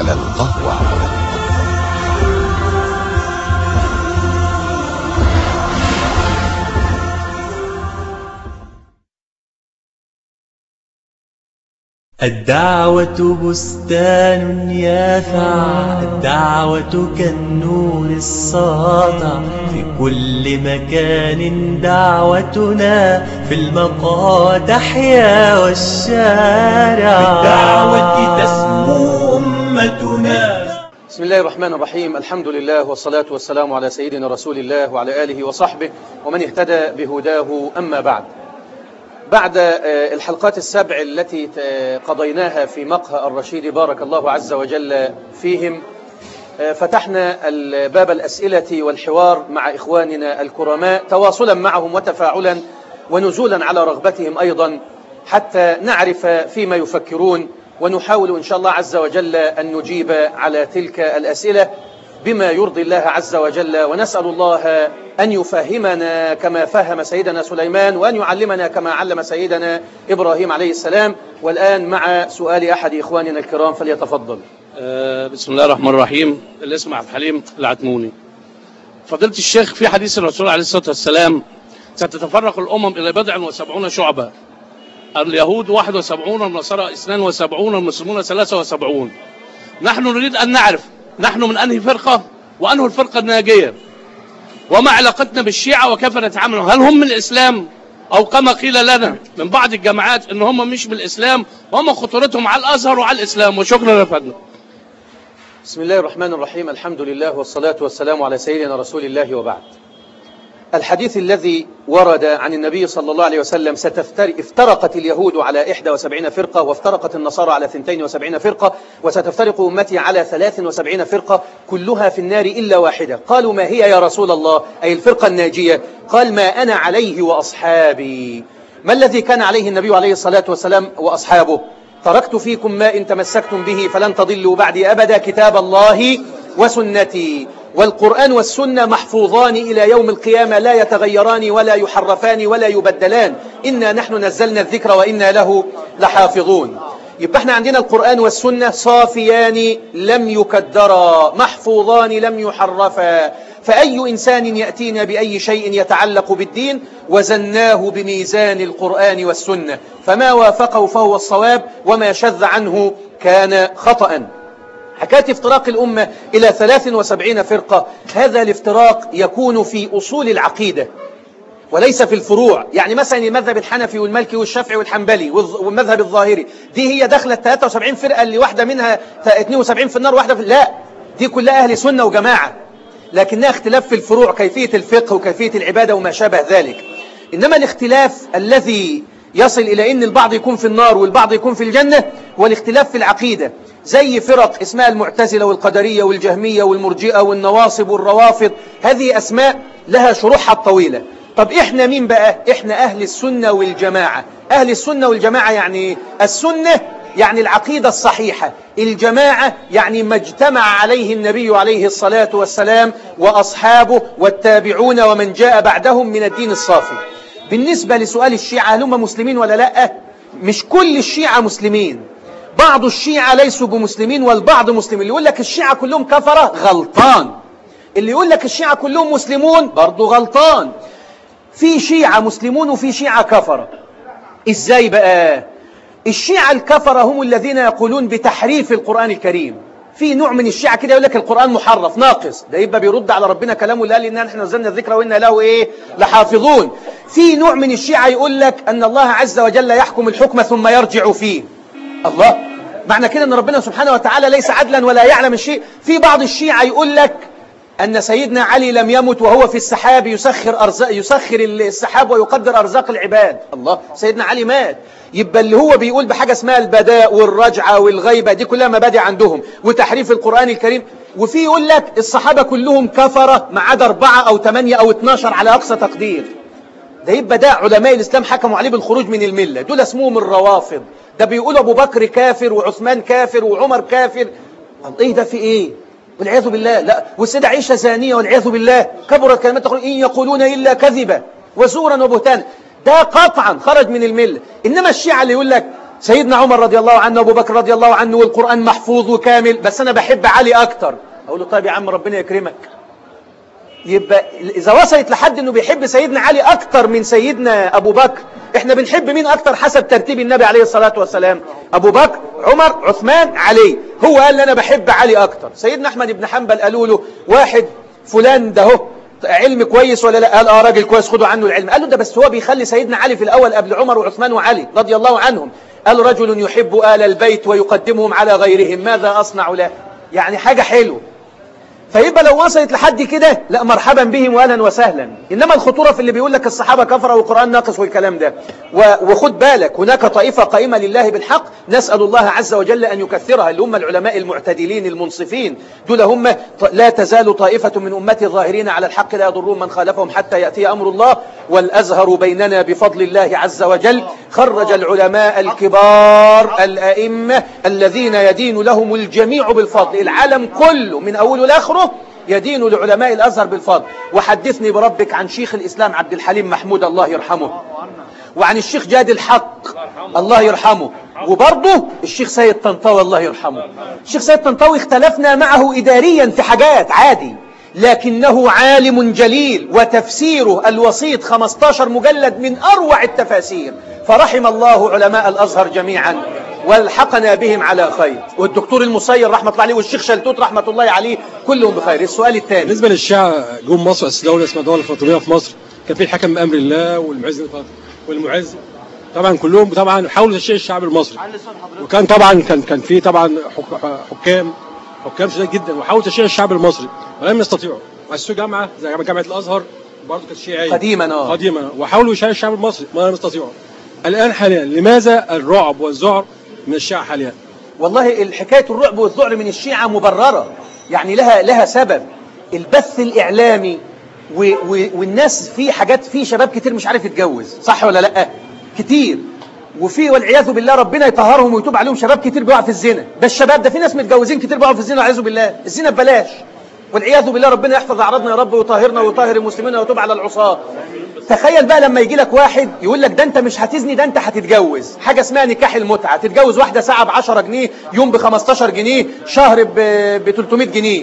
على القهوة الدعوة بستان يافع الدعوة كالنور الساطع في كل مكان دعوتنا في المقاد أحيا والشارع بالدعوة تسمو أمتنا بسم الله الرحمن الرحيم الحمد لله والصلاة والسلام على سيدنا رسول الله وعلى آله وصحبه ومن اهتدى بهداه أما بعد بعد الحلقات السبع التي قضيناها في مقهى الرشيد بارك الله عز وجل فيهم فتحنا باب الأسئلة والحوار مع إخواننا الكرماء تواصلا معهم وتفاعلا ونزولا على رغبتهم أيضا حتى نعرف فيما يفكرون ونحاول إن شاء الله عز وجل أن نجيب على تلك الأسئلة بما يرضي الله عز وجل ونسأل الله أن يفهمنا كما فهم سيدنا سليمان وأن يعلمنا كما علم سيدنا إبراهيم عليه السلام والآن مع سؤال أحد إخواننا الكرام فليتفضل آه، بسم الله الرحمن الرحيم الاسم عبد الحليم العتموني فضيلة الشيخ في حديث الرسول عليه الصلاة والسلام ستتفرق الأمم إلى بضع وسبعون شعبة اليهود واحد وسبعون النصارى اثنان وسبعون المسلمون ثلاثة وسبعون نحن نريد أن نعرف نحن من أنهي فرقة وأنه الفرقة الناجية وما علاقتنا بالشيعة وكيف نتعامل هل هم من الإسلام أو كما قيل لنا من بعض الجماعات أن هم مش من الإسلام وهم خطورتهم على الأزهر وعلى الإسلام وشكرا يا فندم بسم الله الرحمن الرحيم الحمد لله والصلاة والسلام على سيدنا رسول الله وبعد الحديث الذي ورد عن النبي صلى الله عليه وسلم ستفتر افترقت اليهود على 71 فرقة وافترقت النصارى على 72 فرقة وستفترق أمتي على 73 فرقة كلها في النار إلا واحدة قالوا ما هي يا رسول الله أي الفرقة الناجية قال ما أنا عليه وأصحابي ما الذي كان عليه النبي عليه الصلاة والسلام وأصحابه تركت فيكم ما إن تمسكتم به فلن تضلوا بعدي أبدا كتاب الله وسنتي والقرآن والسنة محفوظان إلى يوم القيامة لا يتغيران ولا يحرفان ولا يبدلان إنا نحن نزلنا الذكر وإنا له لحافظون يبقى احنا عندنا القرآن والسنة صافيان لم يكدرا محفوظان لم يحرفا فأي إنسان يأتينا بأي شيء يتعلق بالدين وزناه بميزان القرآن والسنة فما وافقه فهو الصواب وما شذ عنه كان خطأ حكاية افتراق الأمة إلى 73 فرقة هذا الافتراق يكون في أصول العقيدة وليس في الفروع يعني مثلا المذهب الحنفي والمالكي والشافعي والحنبلي والمذهب الظاهري دي هي دخلت 73 فرقة اللي واحدة منها 72 في النار واحدة في لا دي كلها أهل سنة وجماعة لكنها اختلاف في الفروع كيفية الفقه وكيفية العبادة وما شابه ذلك إنما الاختلاف الذي يصل إلى أن البعض يكون في النار والبعض يكون في الجنة والاختلاف في العقيدة زي فرق اسمها المعتزلة والقدرية والجهمية والمرجئة والنواصب والروافض هذه أسماء لها شروحها الطويلة طب إحنا مين بقى؟ إحنا أهل السنة والجماعة أهل السنة والجماعة يعني السنة يعني العقيدة الصحيحة الجماعة يعني ما اجتمع عليه النبي عليه الصلاة والسلام وأصحابه والتابعون ومن جاء بعدهم من الدين الصافي بالنسبة لسؤال الشيعة هل هم مسلمين ولا لا مش كل الشيعة مسلمين بعض الشيعة ليسوا بمسلمين والبعض مسلمين اللي يقول لك الشيعة كلهم كفرة غلطان اللي يقول لك الشيعة كلهم مسلمون برضو غلطان في شيعة مسلمون وفي شيعة كفرة ازاي بقى الشيعة الكفرة هم الذين يقولون بتحريف القرآن الكريم في نوع من الشيعة كده يقول لك القرآن محرف ناقص ده يبقى بيرد على ربنا كلامه اللي قال إننا نحن نزلنا الذكر وإنا له إيه لحافظون في نوع من الشيعة يقول لك أن الله عز وجل يحكم الحكم ثم يرجع فيه الله معنى كده أن ربنا سبحانه وتعالى ليس عدلا ولا يعلم الشيء في بعض الشيعة يقول لك أن سيدنا علي لم يمت وهو في السحاب يسخر, أرزاق يسخر السحاب ويقدر أرزاق العباد الله سيدنا علي مات يبقى اللي هو بيقول بحاجة اسمها البداء والرجعة والغيبة دي كلها مبادئ عندهم وتحريف القرآن الكريم وفي يقول لك الصحابة كلهم كفرة ما عدا أربعة أو ثمانية أو اتناشر على أقصى تقدير ده يبقى ده علماء الإسلام حكموا عليه بالخروج من الملة دول اسمهم الروافض ده بيقولوا أبو بكر كافر وعثمان كافر وعمر كافر ايه ده في ايه والعياذ بالله لا والسيدة عائشة زانية والعياذ بالله كبرت كلمات تقول إن يقولون إلا كذبا وزورا وبهتانا ده قطعا خرج من الملة إنما الشيعة اللي يقول لك سيدنا عمر رضي الله عنه وابو بكر رضي الله عنه والقرآن محفوظ وكامل بس أنا بحب علي أكتر أقول له طيب يا عم ربنا يكرمك يبقى إذا وصلت لحد أنه بيحب سيدنا علي أكتر من سيدنا أبو بكر إحنا بنحب مين أكتر حسب ترتيب النبي عليه الصلاة والسلام أبو بكر عمر عثمان علي هو قال لي أنا بحب علي أكتر سيدنا أحمد بن حنبل قالوا له واحد فلان ده هو علم كويس ولا لا قال اه راجل كويس خدوا عنه العلم قال له ده بس هو بيخلي سيدنا علي في الأول قبل عمر وعثمان وعلي رضي الله عنهم قال رجل يحب آل البيت ويقدمهم على غيرهم ماذا أصنع له يعني حاجة حلوة فيبقى لو وصلت لحد كده لا مرحبا بهم واهلا وسهلا انما الخطوره في اللي بيقول لك الصحابه كفروا والقران ناقص والكلام ده وخد بالك هناك طائفه قائمه لله بالحق نسال الله عز وجل ان يكثرها اللي هم العلماء المعتدلين المنصفين دول هم لا تزال طائفه من امتي الظاهرين على الحق لا يضرون من خالفهم حتى ياتي امر الله والازهر بيننا بفضل الله عز وجل خرج العلماء الكبار الائمه الذين يدين لهم الجميع بالفضل العالم كله من اوله لاخره يدين لعلماء الأزهر بالفضل وحدثني بربك عن شيخ الإسلام عبد الحليم محمود الله يرحمه وعن الشيخ جاد الحق الله يرحمه وبرضه الشيخ سيد طنطاوي الله يرحمه الشيخ سيد طنطاوي اختلفنا معه إداريا في حاجات عادي لكنه عالم جليل وتفسيره الوسيط 15 مجلد من أروع التفاسير فرحم الله علماء الأزهر جميعا والحقنا بهم على خير والدكتور المصير رحمة الله عليه والشيخ شلتوت رحمة الله عليه كلهم بخير السؤال الثاني بالنسبة للشيعة جم مصر أسس دولة اسمها دولة الفاطمية في مصر كان في الحكم بأمر الله والمعز والمعز طبعا كلهم طبعا حاولوا تشييع الشعب المصري وكان طبعا كان كان في طبعا حكام حكام شديد جدا وحاولوا تشييع الشعب المصري ولم يستطيعوا أسسوا جامعة زي جامعة الأزهر برضه كانت شيعية قديما اه قديما وحاولوا يشيعوا الشعب المصري ما لم يستطيعوا الآن حاليا لماذا الرعب والذعر من الشيعة حاليا والله الحكاية الرعب والذعر من الشيعة مبررة يعني لها لها سبب البث الإعلامي و و والناس في حاجات في شباب كتير مش عارف يتجوز صح ولا لا كتير وفي والعياذ بالله ربنا يطهرهم ويتوب عليهم شباب كتير بيقع في الزنا ده الشباب ده في ناس متجوزين كتير بيقعوا في الزنا والعياذ بالله الزنا ببلاش والعياذ بالله ربنا يحفظ اعراضنا يا رب ويطهرنا ويطهر المسلمين ويتوب على العصاة تخيل بقى لما يجي لك واحد يقول لك ده انت مش هتزني ده انت هتتجوز حاجه اسمها نكاح المتعه تتجوز واحده ساعه ب 10 جنيه يوم ب 15 جنيه شهر ب 300 جنيه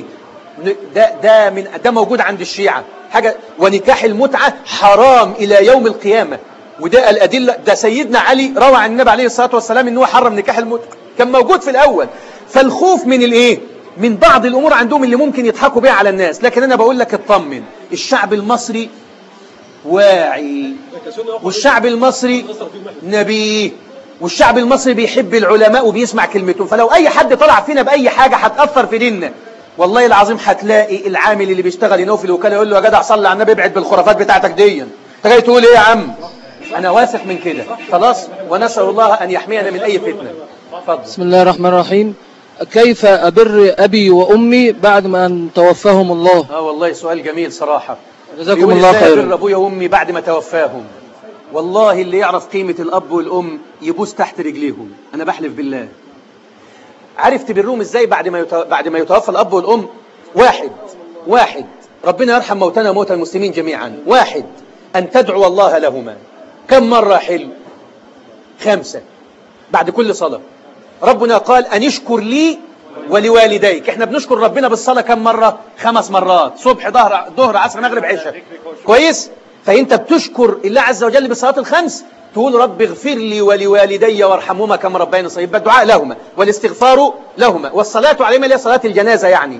ده ده من ده موجود عند الشيعه حاجه ونكاح المتعه حرام الى يوم القيامه وده الادله ده سيدنا علي روى عن النبي عليه الصلاه والسلام ان هو حرم نكاح المتعه كان موجود في الاول فالخوف من الايه من بعض الامور عندهم اللي ممكن يضحكوا بيها على الناس لكن انا بقول لك اطمن الشعب المصري واعي والشعب المصري نبي والشعب المصري بيحب العلماء وبيسمع كلمتهم فلو اي حد طلع فينا باي حاجه هتاثر في ديننا والله العظيم هتلاقي العامل اللي بيشتغل هنا في الوكاله يقول له يا جدع صلي على النبي ابعد بالخرافات بتاعتك دي انت جاي تقول ايه يا عم انا واثق من كده خلاص ونسال الله ان يحمينا من اي فتنه اتفضل بسم الله الرحمن الرحيم كيف أبر أبي وأمي بعد ما أن توفاهم الله اه والله سؤال جميل صراحه جزاكم بيقول الله إزاي خيرا أبر ابويا وامي بعد ما توفاهم والله اللي يعرف قيمه الاب والام يبوس تحت رجليهم انا بحلف بالله عارف تبرهم ازاي بعد ما يتو... بعد ما يتوفى الاب والام واحد واحد ربنا يرحم موتنا وموتى المسلمين جميعا واحد ان تدعو الله لهما كم مره حلو خمسه بعد كل صلاه ربنا قال ان اشكر لي ولوالديك احنا بنشكر ربنا بالصلاه كم مره خمس مرات صبح ظهر ظهر عصر مغرب عشاء كويس فانت بتشكر الله عز وجل بالصلاه الخمس تقول رب اغفر لي ولوالدي وارحمهما كما ربياني صغيرا يبقى الدعاء لهما والاستغفار لهما والصلاه عليهما اللي هي صلاه الجنازه يعني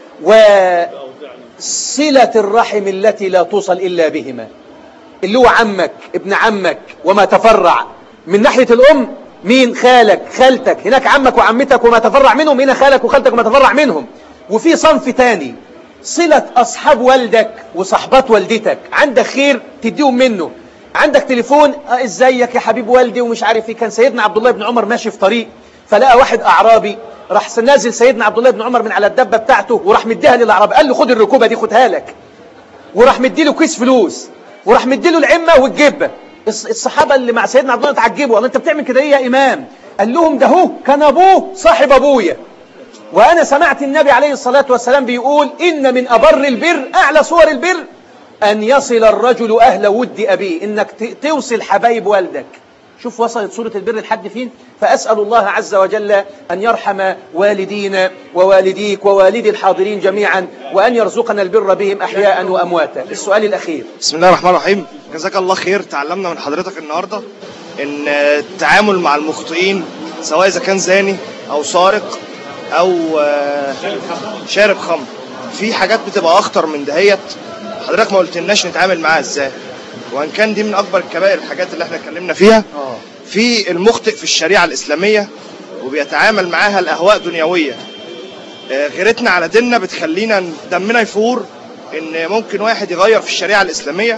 وصله الرحم التي لا توصل الا بهما اللي هو عمك ابن عمك وما تفرع من ناحيه الام مين خالك خالتك هناك عمك وعمتك وما تفرع منهم هنا خالك وخالتك وما تفرع منهم وفي صنف تاني صلة أصحاب والدك وصحبات والدتك عندك خير تديهم منه عندك تليفون آه ازيك يا حبيب والدي ومش عارف ايه كان سيدنا عبد الله بن عمر ماشي في طريق فلقى واحد أعرابي راح نازل سيدنا عبد الله بن عمر من على الدبة بتاعته وراح مديها للأعرابي قال له خد الركوبة دي خدها لك وراح مديله كيس فلوس وراح مديله العمة والجبة الص- الصحابة اللي مع سيدنا عبد الله اتعجبوا قال انت بتعمل كده ايه يا امام قال لهم ده هو كان ابوه صاحب ابويا وانا سمعت النبي عليه الصلاة والسلام بيقول ان من ابر البر اعلى صور البر ان يصل الرجل اهل ود ابيه انك ت- توصل حبايب والدك شوف وصلت سورة البر لحد فين فأسأل الله عز وجل أن يرحم والدينا ووالديك ووالدي الحاضرين جميعا وأن يرزقنا البر بهم أحياء وأمواتا السؤال الأخير بسم الله الرحمن الرحيم جزاك الله خير تعلمنا من حضرتك النهارده ان التعامل مع المخطئين سواء اذا كان زاني او سارق او آه، شارب خمر في حاجات بتبقى اخطر من دهيت حضرتك ما قلتلناش نتعامل معاها ازاي وان كان دي من اكبر الكبائر الحاجات اللي احنا اتكلمنا فيها في المخطئ في الشريعه الاسلاميه وبيتعامل معاها الاهواء دنيويه آه، غيرتنا على ديننا بتخلينا دمنا يفور ان ممكن واحد يغير في الشريعه الاسلاميه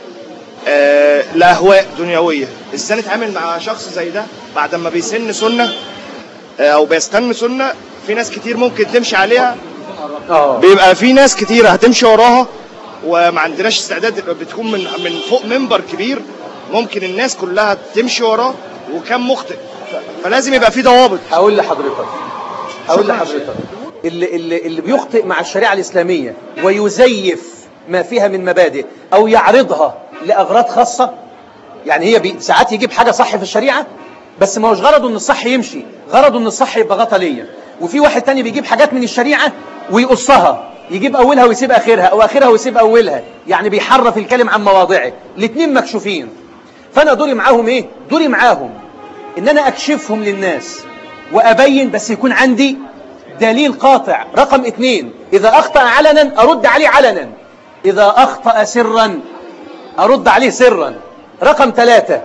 آه، لاهواء دنيويه ازاي نتعامل مع شخص زي ده بعد ما بيسن سنه آه، او بيستن سنه في ناس كتير ممكن تمشي عليها بيبقى في ناس كتير هتمشي وراها وما عندناش استعداد بتكون من من فوق منبر كبير ممكن الناس كلها تمشي وراه وكان مخطئ فلازم يبقى في ضوابط هقول لحضرتك هقول لحضرتك اللي, اللي, اللي بيخطئ مع الشريعة الإسلامية ويزيف ما فيها من مبادئ أو يعرضها لأغراض خاصة يعني هي بي ساعات يجيب حاجة صح في الشريعة بس ما هوش غرضه ان الصح يمشي غرضه ان الصح يبقى غطى ليا وفي واحد تاني بيجيب حاجات من الشريعة ويقصها يجيب اولها ويسيب اخرها او اخرها ويسيب اولها يعني بيحرف الكلم عن مواضعه الاثنين مكشوفين فانا دوري معاهم ايه دوري معاهم ان انا اكشفهم للناس وابين بس يكون عندي دليل قاطع رقم اثنين اذا اخطأ علنا ارد عليه علنا اذا اخطأ سرا ارد عليه سرا رقم ثلاثة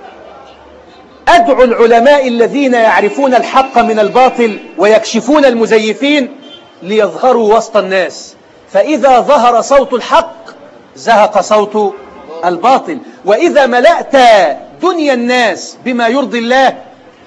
أدعو العلماء الذين يعرفون الحق من الباطل ويكشفون المزيفين ليظهروا وسط الناس فإذا ظهر صوت الحق زهق صوت الباطل وإذا ملأت دنيا الناس بما يرضي الله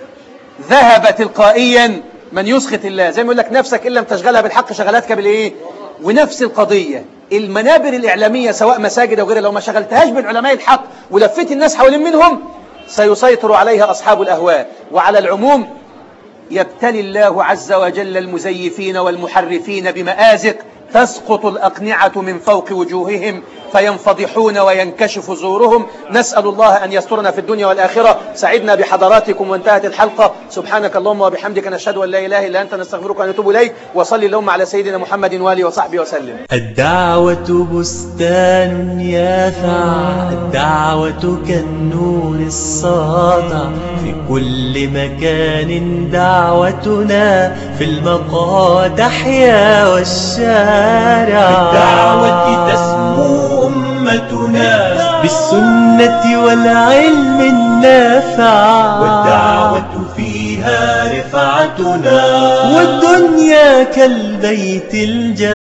ذهب تلقائيا من يسخط الله زي ما يقول لك نفسك إن لم تشغلها بالحق شغلتك بالإيه ونفس القضية المنابر الإعلامية سواء مساجد أو غيرها لو ما شغلتهاش بالعلماء الحق ولفيت الناس حوالين منهم سيسيطر عليها أصحاب الأهواء وعلى العموم يبتلي الله عز وجل المزيفين والمحرفين بمآزق تسقط الأقنعة من فوق وجوههم فينفضحون وينكشف زورهم نسأل الله أن يسترنا في الدنيا والآخرة سعدنا بحضراتكم وانتهت الحلقة سبحانك اللهم وبحمدك نشهد أن لا إله إلا أنت نستغفرك ونتوب إليك وصلي اللهم على سيدنا محمد وآله وصحبه وسلم الدعوة بستان يافع الدعوة كالنور الساطع في كل مكان دعوتنا في المقادح يا والشارع بالدعوة تسمو أمتنا بالسنة والعلم النافع والدعوة فيها رفعتنا والدنيا كالبيت الجميل